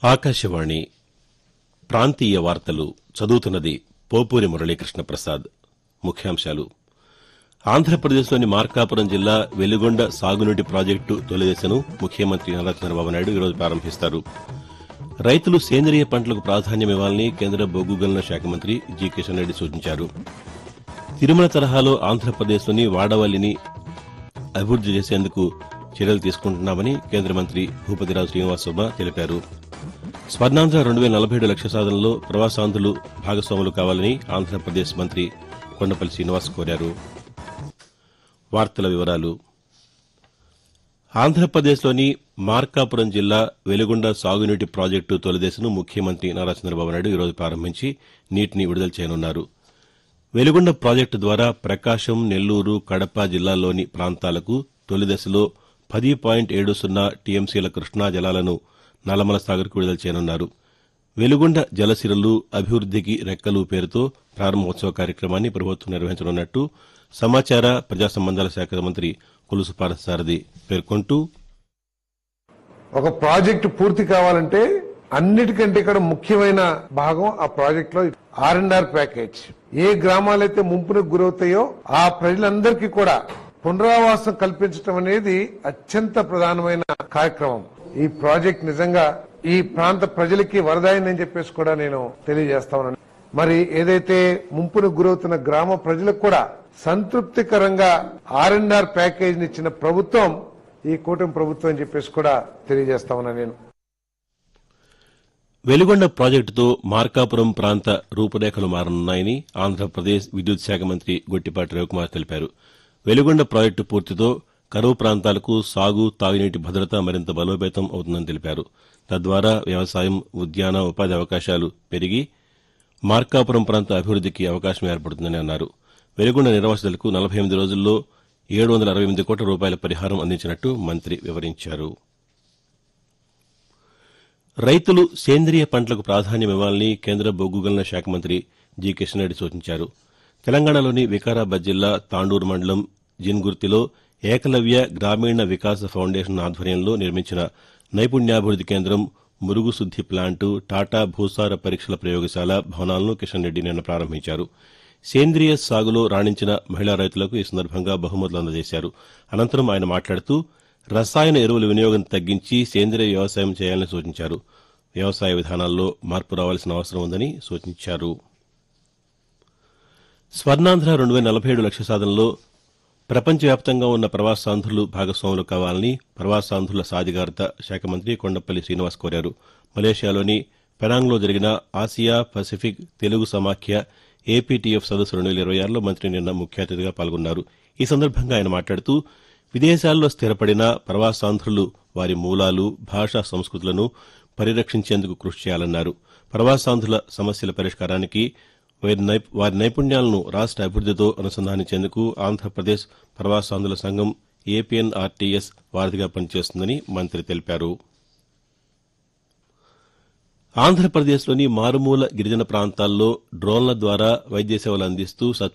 ఆకాశవాణి ప్రాంతీయ వార్తలు చదువుతున్నది పోపూరి మురళీకృష్ణ ప్రసాద్ ముఖ్యాంశాలు ఆంధ్రప్రదేశ్లోని మార్కాపురం జిల్లా వెలుగొండ సాగునీటి ప్రాజెక్టు తొలిదశను ముఖ్యమంత్రి నారా చంద్రబాబు నాయుడు ఈరోజు ప్రారంభిస్తారు రైతులు సేంద్రియ పంటలకు ప్రాధాన్యమివ్వాలని కేంద్ర బొగ్గు గనుల శాఖ మంత్రి జి కిషన్ రెడ్డి సూచించారు తిరుమల తరహాలో ఆంధ్రప్రదేశ్లోని వాడవల్లిని అభివృద్ది చేసేందుకు చర్యలు తీసుకుంటున్నామని కేంద్ర మంత్రి భూపతిరాజు శ్రీనివాసవర్మ తెలిపారు స్వర్ణాంధ్ర రెండు వేల నలభై ఏడు లక్ష్య సాధనలో ప్రవాసాంధ్రులు భాగస్వాములు కావాలని ఆంధ్రప్రదేశ్ మంత్రి కొండపల్లి శ్రీనివాస్ కోరారు వార్తల వివరాలు ఆంధ్రప్రదేశ్లోని మార్కాపురం జిల్లా వెలుగొండ సాగునీటి ప్రాజెక్టు తొలిదశను ముఖ్యమంత్రి నారా చంద్రబాబు నాయుడు ఈరోజు ప్రారంభించి నీటిని విడుదల చేయనున్నారు వెలుగొండ ప్రాజెక్టు ద్వారా ప్రకాశం నెల్లూరు కడప జిల్లాల్లోని ప్రాంతాలకు తొలిదశలో పది పాయింట్ ఏడు సున్నా టీఎంసీల కృష్ణా జలాలను నల్లమల సాగర్కు విడుదల చేయనున్నారు వెలుగొండ జలసిరలు అభివృద్దికి రెక్కలు పేరుతో ప్రారంభోత్సవ కార్యక్రమాన్ని ప్రభుత్వం నిర్వహించనున్నట్టు సమాచార ప్రజా సంబంధాల శాఖ మంత్రి కొలుసు పార్థసారథి పేర్కొంటూ ఒక ప్రాజెక్ట్ పూర్తి కావాలంటే అన్నిటికంటే ఇక్కడ ముఖ్యమైన భాగం ఆ ప్రాజెక్ట్ లో ఆర్ అండ్ ఆర్ ప్యాకేజ్ ఏ గ్రామాలైతే ముంపునకు గురవుతాయో ఆ ప్రజలందరికీ కూడా పునరావాసం కల్పించడం అనేది అత్యంత ప్రధానమైన కార్యక్రమం ఈ ప్రాజెక్ట్ నిజంగా ఈ ప్రాంత ప్రజలకి వరదాయిందని చెప్పేసి కూడా నేను తెలియజేస్తా ఉన్నాను మరి ఏదైతే ముంపునకు గురవుతున్న గ్రామ ప్రజలకు కూడా సంతృప్తికరంగా ఆర్ అండ్ ఆర్ ప్యాకేజ్ ఇచ్చిన ప్రభుత్వం ఈ కూటమి ప్రభుత్వం అని చెప్పేసి కూడా తెలియజేస్తా ఉన్నా నేను వెలుగొండ ప్రాజెక్టుతో మార్కాపురం ప్రాంత రూపురేఖలు మారనున్నాయని ఆంధ్రప్రదేశ్ విద్యుత్ శాఖ మంత్రి గొట్టిపాటి రవికుమార్ తెలిపారు వెలుగొండ ప్రాజెక్టు పూర్తితో కరువు ప్రాంతాలకు సాగు తాగునీటి భద్రత మరింత బలోపేతం అవుతుందని తెలిపారు తద్వారా వ్యవసాయం ఉద్యాన ఉపాధి అవకాశాలు పెరిగి మార్కాపురం ప్రాంత అభివృద్దికి అవకాశం ఏర్పడుతుందని అన్నారు వెలుగొండ నిర్వాసితులకు నలభై ఎనిమిది రోజుల్లో ఏడు వందల అరవై ఎనిమిది కోట్ల రూపాయల పరిహారం అందించినట్టు మంత్రి వివరించారు రైతులు సేంద్రియ పంటలకు ప్రాధాన్యమివ్వాలని కేంద్ర బొగ్గు గనుల శాఖ మంత్రి జి కిషన్ రెడ్డి సూచించారు తెలంగాణలోని వికారాబాద్ జిల్లా తాండూరు మండలం జిన్గుర్తిలో ఏకలవ్య గ్రామీణ వికాస ఫౌండేషన్ ఆధ్వర్యంలో నిర్మించిన నైపుణ్యాభివృద్ది కేంద్రం మురుగు శుద్ది ప్లాంటు టాటా భూసార పరీక్షల ప్రయోగశాల భవనాలను కిషన్ రెడ్డి నిన్న ప్రారంభించారు సేంద్రియ సాగులో రాణించిన మహిళా రైతులకు ఈ సందర్భంగా బహుమతులు అందజేశారు అనంతరం ఆయన మాట్లాడుతూ రసాయన ఎరువుల వినియోగం తగ్గించి సేంద్రియ వ్యవసాయం చేయాలని సూచించారు వ్యవసాయ విధానాల్లో మార్పు రావాల్సిన అవసరం ఉందని సూచించారు స్వర్ణాంధ్ర రెండు వేల నలభై ఏడు లక్ష్య సాధనలో ప్రపంచవ్యాప్తంగా ఉన్న ప్రవాసాంధ్రులు భాగస్వాములు కావాలని ప్రవాసాంధ్రుల సాధికారత శాఖ మంత్రి కొండపల్లి శ్రీనివాస్ కోరారు మలేషియాలోని పెనాంగ్లో జరిగిన ఆసియా పసిఫిక్ తెలుగు సమాఖ్య ఏపీటీఎఫ్ సదస్సు రెండు వేల ఇరవై ఆరులో మంత్రి నిన్న ముఖ్య అతిథిగా పాల్గొన్నారు ఈ సందర్భంగా ఆయన మాట్లాడుతూ విదేశాల్లో స్థిరపడిన ప్రవాసాంధ్రులు వారి మూలాలు భాషా సంస్కృతులను పరిరక్షించేందుకు కృషి చేయాలన్నారు ప్రవాసాంధ్రుల సమస్యల పరిష్కారానికి వారి నైప్- వారి నైపుణ్యాలను రాష్ట అభివృద్దితో అనుసంధానించేందుకు ఆంధ్రప్రదేశ్ ప్రవాసాంధ్రుల సంఘం ఏపీఎన్ఆర్టీఎస్ వారధిగా పనిచేస్తుందని మంత్రి తెలిపారు ఆంధ్రప్రదేశ్లోని మారుమూల గిరిజన ప్రాంతాల్లో డ్రోన్ల ద్వారా వైద్య సేవలు అందిస్తూ సత్